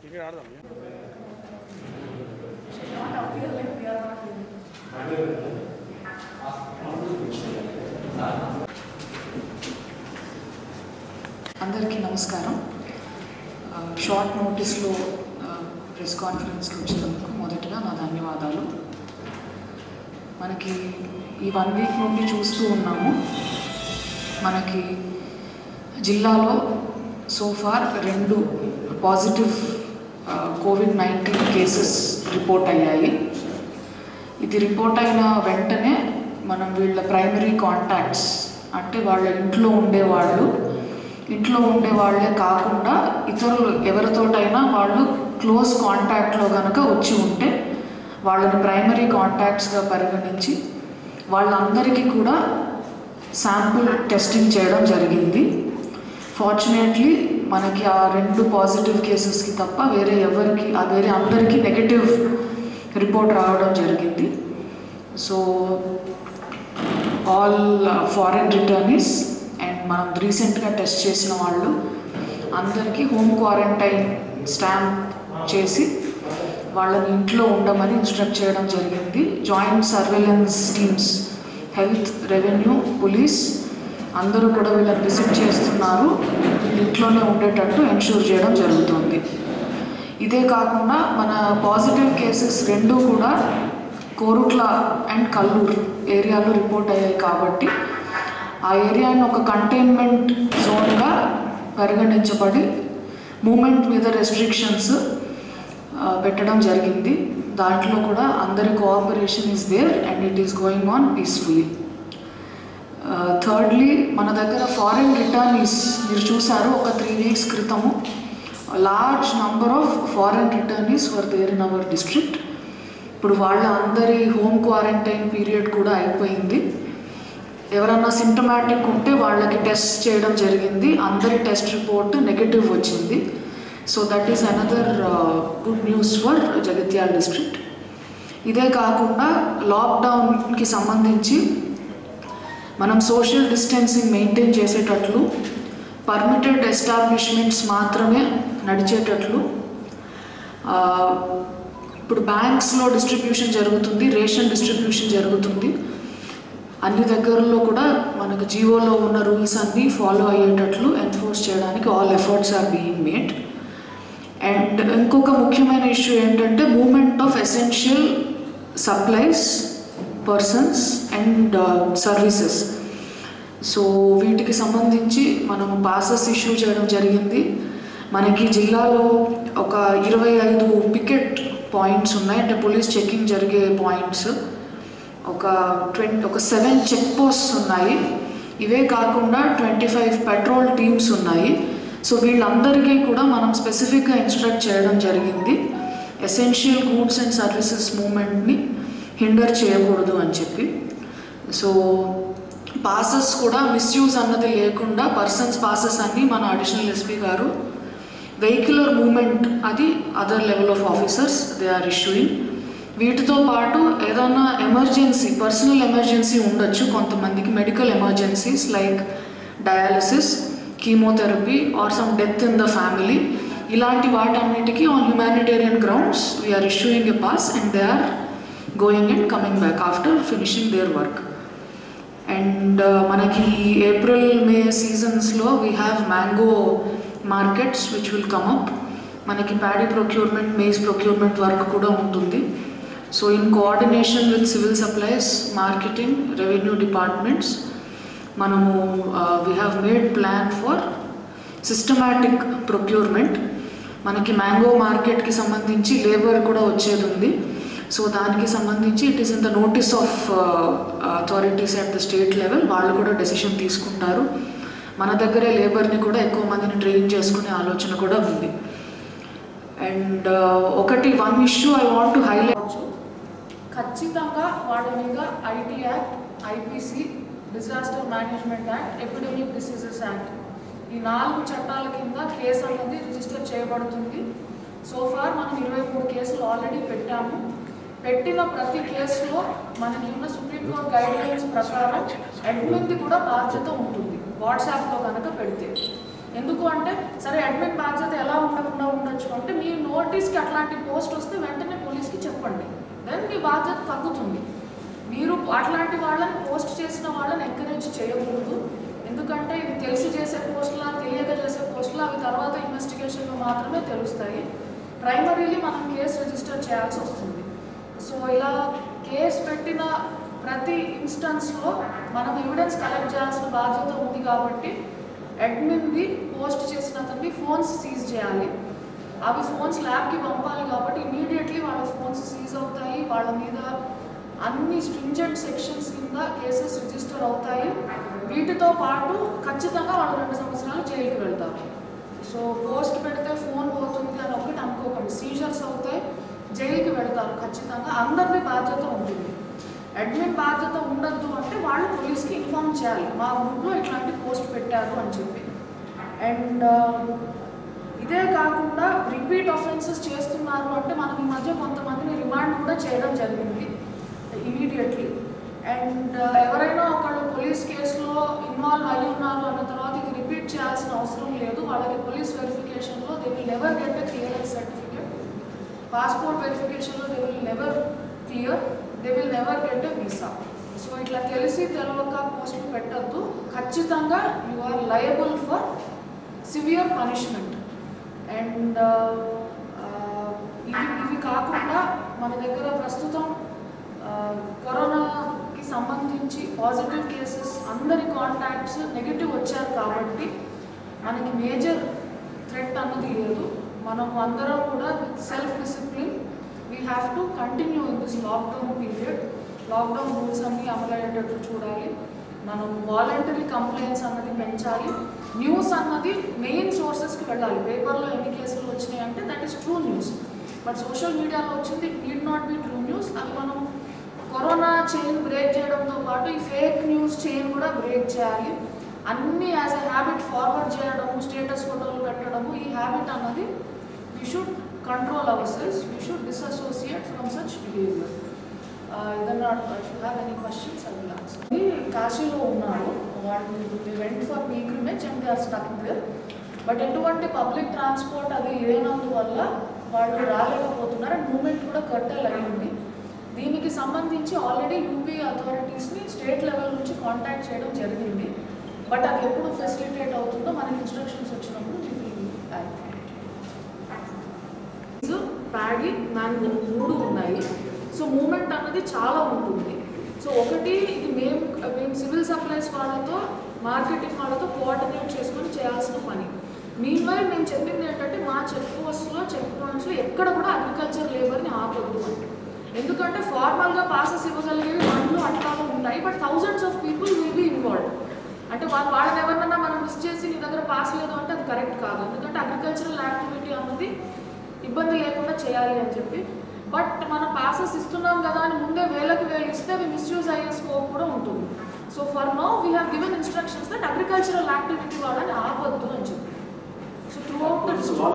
cricket ఆడదాం అందరికీ నమస్కారం ఆ, షార్ట్ నోటీస్లో ఆ, ప్రెస్ కాన్ఫరెన్స్కి వచ్చినందుకు మొదటగా నా ధన్యవాదాలు మనకి ఈ వన్ వీక్ నుండి చూస్తూ ఉన్నాము మనకి జిల్లాలో సోఫార్ రెండు పాజిటివ్ ఆ, కోవిడ్ నైన్టీన్ కేసెస్ రిపోర్ట్ అయ్యాయి ఇది రిపోర్ట్ అయిన వెంటనే మనం వీళ్ళ ప్రైమరీ కాంటాక్ట్స్ అంటే వాళ్ళ ఇంట్లో ఉండేవాళ్ళు ఇంట్లో ఉండే వాళ్ళే కాకుండా ఇతరులు ఎవరితోటైనా వాళ్ళు క్లోజ్ కాంటాక్ట్లో కనుక వచ్చి ఉంటే వాళ్ళని ప్రైమరీ కాంటాక్ట్స్గా పరిగణించి వాళ్ళందరికీ కూడా శాంపుల్ టెస్టింగ్ చేయడం జరిగింది ఫార్చునేట్లీ మనకి ఆ రెండు పాజిటివ్ కేసెస్కి తప్ప వేరే ఎవరికి ఆ వేరే అందరికీ నెగటివ్ రిపోర్ట్ రావడం జరిగింది so all foreign returnees and మనం రీసెంట్గా టెస్ట్ చేసిన వాళ్ళు అందరికీ హోమ్ క్వారంటైన్ స్టాంప్ చేసి వాళ్ళని ఇంట్లో ఉండమని ఇన్స్ట్రక్ట్ చేయడం జరిగింది joint surveillance teams health revenue police అందరూ కూడా వీళ్ళని విజిట్ చేస్తున్నారు వీళ్ళు ఇంట్లోనే ఉండేటట్టు ఎన్షూర్ చేయడం జరుగుతుంది ఇదే కాకుండా మన పాజిటివ్ కేసెస్ రెండు కూడా కోరుట్ల అండ్ కల్లూరు ఏరియాలో రిపోర్ట్ అయ్యాయి కాబట్టి ఆ ఏరియాని ఒక కంటైన్మెంట్ జోన్గా పరిగణించబడి మూమెంట్ మీద రెస్ట్రిక్షన్స్ పెట్టడం జరిగింది దాంట్లో కూడా అందరి cooperation is there and it is going on peacefully thirdly మన దగ్గర ఫారిన్ రిటర్నీస్ మీరు చూసారు ఒక త్రీ వీక్స్ క్రితము large number of foreign returnees were there in our district ఇప్పుడు వాళ్ళ అందరి హోమ్ క్వారంటైన్ పీరియడ్ కూడా అయిపోయింది ఎవరన్నా సిమ్టమాటిక్ ఉంటే వాళ్ళకి టెస్ట్ చేయడం జరిగింది అందరి టెస్ట్ రిపోర్ట్ నెగటివ్ వచ్చింది so that is another good news for Jagtial district ఇదే కాకుండా లాక్డౌన్కి సంబంధించి మనం సోషల్ డిస్టెన్సింగ్ మెయింటైన్ చేసేటట్లు పర్మిటెడ్ ఎస్టాబ్లిష్మెంట్స్ మాత్రమే నడిచేటట్లు ఆ, ఇప్పుడు బ్యాంక్స్లో డిస్ట్రిబ్యూషన్ జరుగుతుంది రేషన్ డిస్ట్రిబ్యూషన్ జరుగుతుంది అన్ని దగ్గరలో కూడా మనకు జీవోలో ఉన్న రూల్స్ అన్నీ ఫాలో అయ్యేటట్లు ఎన్ఫోర్స్ చేయడానికి all efforts are being made and ఇంకొక ముఖ్యమైన ఇష్యూ ఏంటంటే movement of essential supplies persons and services so వీటికి సంబంధించి మనం పాసెస్ ఇష్యూ చేయడం జరిగింది మనకి జిల్లాలో ఒక ఇరవై ఐదు పికెట్ పాయింట్స్ ఉన్నాయి అంటే పోలీస్ చెకింగ్ జరిగే పాయింట్స్ ఒక ట్వంటీ ఒక సెవెన్ చెక్ పోస్ట్స్ ఉన్నాయి ఇవే కాకుండా ట్వంటీ ఫైవ్ పెట్రోల్ టీమ్స్ ఉన్నాయి సో వీళ్ళందరికీ కూడా మనం స్పెసిఫిక్గా ఇన్స్ట్రక్ట్ చేయడం జరిగింది ఎసెన్షియల్ గూడ్స్ అండ్ సర్వీసెస్ మూమెంట్ని హిండర్ చేయకూడదు అని చెప్పి సో పాసెస్ కూడా మిస్యూజ్ అన్నది లేకుండా పర్సన్స్ పాసెస్ అన్నీ మన అడిషనల్ ఎస్పీ గారు వెహికులర్ మూమెంట్ అది other level of officers they are issuing వీటితో పాటు ఏదైనా ఎమర్జెన్సీ పర్సనల్ ఎమర్జెన్సీ ఉండొచ్చు కొంతమందికి medical emergencies like dialysis chemotherapy or some death in the family ఇలాంటి వాటన్నిటికీ on humanitarian grounds we're issuing a pass and they are going and coming back after finishing their work and మనకి April May సీజన్స్లో we have mango markets which will come up మనకి paddy procurement maize procurement work కూడా ఉంటుంది so in coordination with civil supplies marketing revenue departments మనము we have made plan for systematic procurement మనకి mango మార్కెట్కి సంబంధించి labour కూడా వచ్చేది ఉంది సో దానికి సంబంధించి it is in the notice of authorities at the state level వాళ్ళు కూడా డెసిషన్ తీసుకుంటారు మన దగ్గరే లేబర్ని కూడా ఎక్కువ మందిని ట్రైన్ చేసుకునే ఆలోచన కూడా ఉంది అండ్ ఒకటి one issue I want to highlight ఖచ్చితంగా వాళ్ళ మీద IT act IPC disaster management act epidemic diseases act ఈ నాలుగు చట్టాల కింద కేసు అనేది రిజిస్టర్ చేయబడుతుంది సో ఫార్ మనం ఇరవై మూడు కేసులు ఆల్రెడీ పెట్టాము పెట్టిన ప్రతి కేసులో మనకి ఉన్న సుప్రీంకోర్టు గైడ్ లైన్స్ ప్రకారం అడ్మిన్ది కూడా బాధ్యత ఉంటుంది వాట్సాప్లో కనుక పెడితే ఎందుకు అంటే సరే అడ్మిన్ బాధ్యత ఎలా ఉండకుండా ఉండొచ్చు అంటే మీ నోటీస్కి అట్లాంటి పోస్ట్ వస్తే వెంటనే పోలీస్కి చెప్పండి దెన్ మీ బాధ్యత తగ్గుతుంది మీరు అట్లాంటి వాళ్ళని పోస్ట్ చేసిన వాళ్ళని ఎంకరేజ్ చేయకూడదు ఎందుకంటే ఇది తెలిసి చేసే పోస్టులా తెలియక చేసే పోస్టులా అవి తర్వాత ఇన్వెస్టిగేషన్లో మాత్రమే తెలుస్తాయి ప్రైమరీలీ మనం కేసు రిజిస్టర్ చేయాల్సి వస్తుంది సో ఇలా కేసు పెట్టిన ప్రతి ఇన్స్టెన్స్లో మనం ఎవిడెన్స్ కలెక్ట్ చేయాల్సిన బాధ్యత ఉంది కాబట్టి అడ్మిన్ది పోస్ట్ చేసిన అతన్ని ఫోన్స్ సీజ్ చేయాలి అవి ఫోన్స్ ల్యాబ్కి పంపాలి కాబట్టి ఇమీడియట్లీ వాళ్ళ ఫోన్స్ సీజ్ అవుతాయి వాళ్ళ మీద అన్ని స్ట్రింజెంట్ సెక్షన్స్ కింద కేసెస్ రిజిస్టర్ అవుతాయి వీటితో పాటు ఖచ్చితంగా వాళ్ళు రెండు సంవత్సరాలు జైలుకి వెళ్తారు సో పోస్ట్ పెడితే ఫోన్ పోతుంది అని ఒకటి అనుకోకండి సీజర్స్ అవుతాయి జైలుకి వెళ్తారు ఖచ్చితంగా అందరిది బాధ్యత ఉంటుంది అడ్మిన్ బాధ్యత ఉండద్దు అంటే వాళ్ళు పోలీస్కి ఇన్ఫామ్ చేయాలి మా గ్రూప్లో ఇట్లాంటి పోస్ట్ పెట్టారు అని చెప్పి అండ్ ఇదే కాకుండా రిపీట్ ఆఫెన్సెస్ చేస్తున్నారు అంటే మనం ఈ మధ్య కొంతమందిని రిమాండ్ కూడా చేయడం జరిగింది ఇమీడియట్లీ అండ్ ఎవరైనా ఒకళ్ళు పోలీస్ కేసులో ఇన్వాల్వ్ అయి ఉన్నారు అన్న తర్వాత ఇది రిపీట్ చేయాల్సిన అవసరం లేదు వాళ్ళకి పోలీస్ వెరిఫికేషన్లో they will never get a clearance certificate passport వెరిఫికేషన్లో they will never clear they will never get a visa so ఇట్లా తెలిసి తెలవక పోస్ట్ పెట్టద్దు ఖచ్చితంగా you are liable for severe punishment and ఇవి ఇవి కాకుండా మన దగ్గర ప్రస్తుతం ఆ, కరోనాకి సంబంధించి పాజిటివ్ కేసెస్ అందరి కాంటాక్ట్స్ నెగిటివ్ వచ్చారు కాబట్టి మనకి మేజర్ థ్రెట్ అన్నది లేదు మనం అందరం కూడా with self discipline we have to continue in this lockdown period lockdown rules అన్నీ అమలయ్యేటట్టు చూడాలి మనం వాలంటరీ కంప్లైంట్స్ అన్నది పెంచాలి న్యూస్ అన్నది మెయిన్ సోర్సెస్కి వెళ్ళాలి పేపర్లో ఎన్ని కేసులు వచ్చినాయి అంటే that is true news but social మీడియాలో వచ్చింది need not be true news అది మనం కరోనా చైన్ బ్రేక్ చేయడంతో పాటు ఈ ఫేక్ న్యూస్ చైన్ కూడా బ్రేక్ చేయాలి అన్నీ యాజ్ ఎ హ్యాబిట్ ఫార్వర్డ్ చేయడము స్టేటస్ ఫోటోలు పెట్టడము ఈ హ్యాబిట్ అన్నది we should control our selves we should dissociate from such behaviour ఏదన్నా హ్యావ్ ఎనీ క్వశ్చన్స్ అది ఆన్సర్ కాశీలో ఉన్నారు వాళ్ళు went for pilgrimage and they are stuck there but ఎటువంటి పబ్లిక్ ట్రాన్స్పోర్ట్ అది లేనందువల్ల వాళ్ళు రాలేకపోతున్నారు అండ్ మూమెంట్ కూడా కట్టెల్ అయ్యింది దీనికి సంబంధించి ఆల్రెడీ యూపీ అథారిటీస్ని స్టేట్ లెవెల్ నుంచి కాంటాక్ట్ చేయడం జరిగింది బట్ అది ఎప్పుడు ఫెసిలిటేట్ అవుతుందో మనకి ఇన్స్ట్రక్షన్స్ వచ్చినప్పుడు ప్యాడీ మ్యాంగో మూడు ఉన్నాయి సో మూమెంట్ అన్నది చాలా ఉంటుంది సో ఒకటి ఇది మేము మేము సివిల్ సప్లైస్ వాళ్ళతో మార్కెటింగ్ వాళ్ళతో కోఆర్డినేట్ చేసుకొని చేయాల్సిన పని మీన్ వైల్ మేము చెప్పింది ఏంటంటే మా చెక్ పోస్ట్లో చెక్ పాయింట్స్లో ఎక్కడ కూడా అగ్రికల్చర్ లేబర్ని ఆపొద్దు అని ఎందుకంటే ఫార్మల్గా పాసెస్ ఇవ్వగలిగేవి మనలో అట్లా ఉంటాయి but thousands of people will be involve అంటే వాళ్ళు వాళ్ళని ఎవరినన్నా మనం మిస్ చేసి నీ దగ్గర పాస్ లేదు అంటే అది కరెక్ట్ కాదు ఎందుకంటే అగ్రికల్చరల్ యాక్టివిటీ అన్నది ఇబ్బంది లేకుండా చేయాలి అని చెప్పి బట్ మనం పాసెస్ ఇస్తున్నాం కదా అని ముందే వేలకు వేలు ఇస్తే అవి మిస్యూజ్ అయ్యే స్కోప్ కూడా ఉంటుంది so for no we have given instructions that agricultural activity వాళ్ళని ఆపొద్దు అని చెప్పి సో త్రూ అవుట్ ద